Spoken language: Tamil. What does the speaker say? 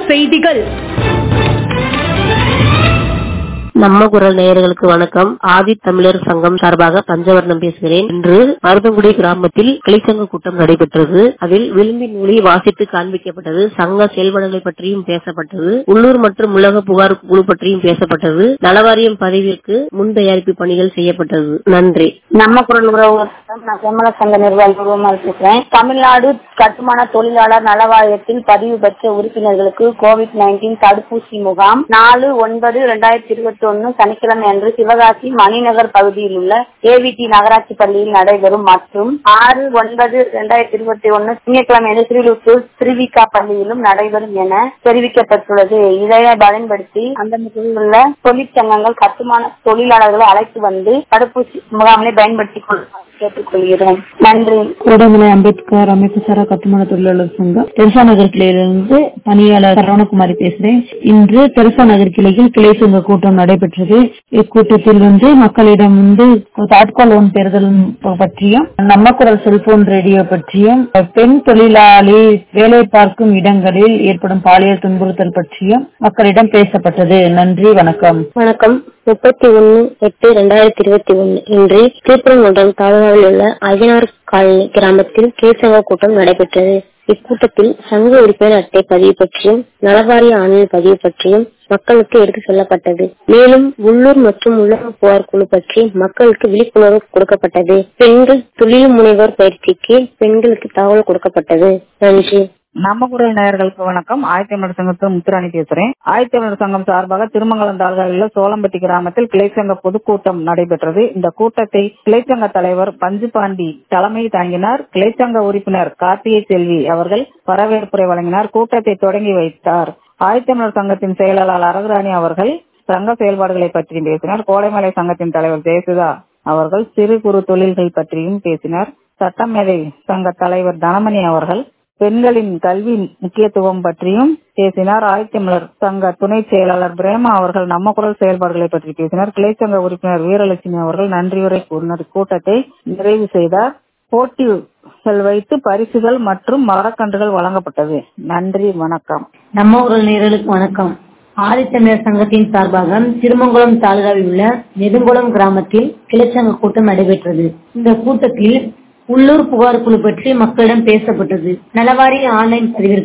செய்திகள் நம்ம குரல் நேயர்களுக்கு வணக்கம் ஆதி தமிழர் சங்கம் சார்பாக பஞ்சவர்ணம் பேசுகிறேன் இன்று மருதங்குடி கிராமத்தில் கிளைச்சங்க கூட்டம் நடைபெற்றது அதில் விளிம்பின் ஒளி வாசித்து காண்பிக்கப்பட்டது சங்க செயல்பாடுகளை பற்றியும் பேசப்பட்டது உள்ளூர் மற்றும் உலக புகார் குழு பற்றியும் பேசப்பட்டது நலவாரியம் பதவிக்கு முன் தயாரிப்பு பணிகள் செய்யப்பட்டது நன்றி நம்ம குரல் உறவுகளுக்கும் நான் செம்மல சங்க நிர்வாகி உருவமாக பேசுறேன் தமிழ்நாடு கட்டுமான தொழிலாளர் நலவாரியத்தில் பதிவு பெற்ற உறுப்பினர்களுக்கு கோவிட் நைன்டீன் தடுப்பூசி முகாம் நாலு ஒன்பது இரண்டாயிரத்தி இருபத்தி ஒன்னு சனிக்கிழமை அன்று சிவகாசி மணிநகர் பகுதியில் உள்ள ஏவிடி நகராட்சி பள்ளியில் நடைபெறும் மற்றும் ஆறு ஒன்பது இரண்டாயிரத்தி இருபத்தி ஒன்னு திங்கட்கிழமை அன்று ஸ்ரீலுத்தூர் ஸ்ரீவிகா பள்ளியிலும் நடைபெறும் என தெரிவிக்கப்பட்டுள்ளது இதை பயன்படுத்தி அந்தந்த பகுதியில் உள்ள தொழிற்சங்கங்கள் கட்டுமான தொழிலாளர்களை அழைத்து வந்து தடுப்பூசி முகாமினை பயன்படுத்திக் கொள்ளுமாறு கேட்டுக்கொள்கிறோம் நன்றி உடமலை அம்பேத்கர் அமைப்பு சாரா கட்டுமான தொழிலாளர் சங்கம் தெரசா நகர் கிளையிலிருந்து பணியாளர் சரவணகுமாரி பேசுறேன் இன்று தெரசா நகர் கிளையில் கிளை சங்க கூட்டம் நடைபெற்றது இக்கூட்டத்தில் வந்து மக்களிடம் வந்து தாட்கோ லோன் பெறுதல் பற்றியும் நம்ம குரல் செல்போன் ரேடியோ பற்றியும் பெண் தொழிலாளி வேலை பார்க்கும் இடங்களில் ஏற்படும் பாலியல் துன்புறுத்தல் பற்றியும் மக்களிடம் பேசப்பட்டது நன்றி வணக்கம் வணக்கம் முப்பத்தி ஒன்னு எட்டு இரண்டாயிரத்தி இருபத்தி ஒன்னு இன்று திருப்பரங்குன்றம் தாலுகாவில் உள்ள அய்யனார் காலனி கிராமத்தில் கேசவ கூட்டம் நடைபெற்றது இக்கூட்டத்தில் சங்க உறுப்பினர் அட்டை பதிவு பற்றியும் நலவாரிய ஆணைய பதிவு பற்றியும் மக்களுக்கு எடுத்து சொல்லப்பட்டது மேலும் உள்ளூர் மற்றும் உலக புகார் குழு பற்றி மக்களுக்கு விழிப்புணர்வு கொடுக்கப்பட்டது பெண்கள் தொழில் முனைவோர் பயிற்சிக்கு பெண்களுக்கு தகவல் கொடுக்கப்பட்டது நன்றி நம்ம குரல் நேயர்களுக்கு வணக்கம் ஆயத்தமிழர் சங்கத்தில் முத்துராணி பேசுறேன் ஆயத்தமிழர் சங்கம் சார்பாக திருமங்கலம் தாலுகாவில் சோளம்பட்டி கிராமத்தில் கிளைச்சங்க பொதுக்கூட்டம் நடைபெற்றது இந்த கூட்டத்தை கிளைச்சங்க தலைவர் பஞ்சுபாண்டி தலைமை தாங்கினார் கிளைச்சங்க உறுப்பினர் கார்த்திகை செல்வி அவர்கள் வரவேற்புரை வழங்கினார் கூட்டத்தை தொடங்கி வைத்தார் ஆயத்தமிழர் சங்கத்தின் செயலாளர் அரகுராணி அவர்கள் சங்க செயல்பாடுகளை பற்றியும் பேசினார் கோடைமலை சங்கத்தின் தலைவர் ஜெயசுதா அவர்கள் சிறு குறு தொழில்கள் பற்றியும் பேசினார் சட்டமேதை சங்க தலைவர் தனமணி அவர்கள் பெண்களின் கல்வி முக்கியத்துவம் பற்றியும் பேசினார் ஆயத்தமிழர் சங்க துணை செயலாளர் பிரேமா அவர்கள் நம்ம குரல் செயல்பாடுகளை பற்றி பேசினார் கிளைச்சங்க உறுப்பினர் வீரலட்சுமி அவர்கள் நன்றியுரை கூறினார் கூட்டத்தை நிறைவு செய்தார் போட்டிகள் வைத்து பரிசுகள் மற்றும் மரக்கன்றுகள் வழங்கப்பட்டது நன்றி வணக்கம் நம்ம குரல் நேயர்களுக்கு வணக்கம் ஆதித்தமிழர் சங்கத்தின் சார்பாக திருமங்கலம் தாலுகாவில் உள்ள நெடுங்குளம் கிராமத்தில் கிளைச்சங்க கூட்டம் நடைபெற்றது இந்த கூட்டத்தில் உள்ளூர் புகார் குழு பற்றி மக்களிடம் பேசப்பட்டது நலவாரிய ஆன்லைன் பதிவிற்கு